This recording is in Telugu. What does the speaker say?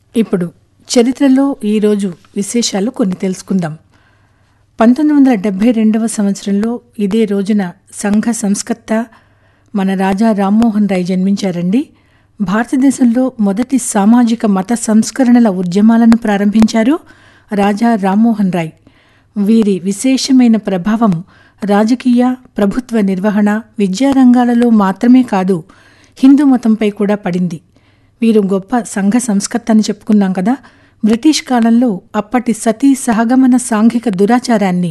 ఇప్పుడు చరిత్రలో ఈరోజు విశేషాలు కొన్ని తెలుసుకుందాం పంతొమ్మిది వందల డెబ్బై రెండవ సంవత్సరంలో ఇదే రోజున సంఘ సంస్కర్త మన రాజా రామ్మోహన్ రాయ్ జన్మించారండి భారతదేశంలో మొదటి సామాజిక మత సంస్కరణల ఉద్యమాలను ప్రారంభించారు రాజా రామ్మోహన్ రాయ్ వీరి విశేషమైన ప్రభావం రాజకీయ ప్రభుత్వ నిర్వహణ విద్యారంగాలలో మాత్రమే కాదు హిందూ మతంపై కూడా పడింది వీరు గొప్ప సంఘ సంస్కర్త అని చెప్పుకున్నాం కదా బ్రిటిష్ కాలంలో అప్పటి సతీ సహగమన సాంఘిక దురాచారాన్ని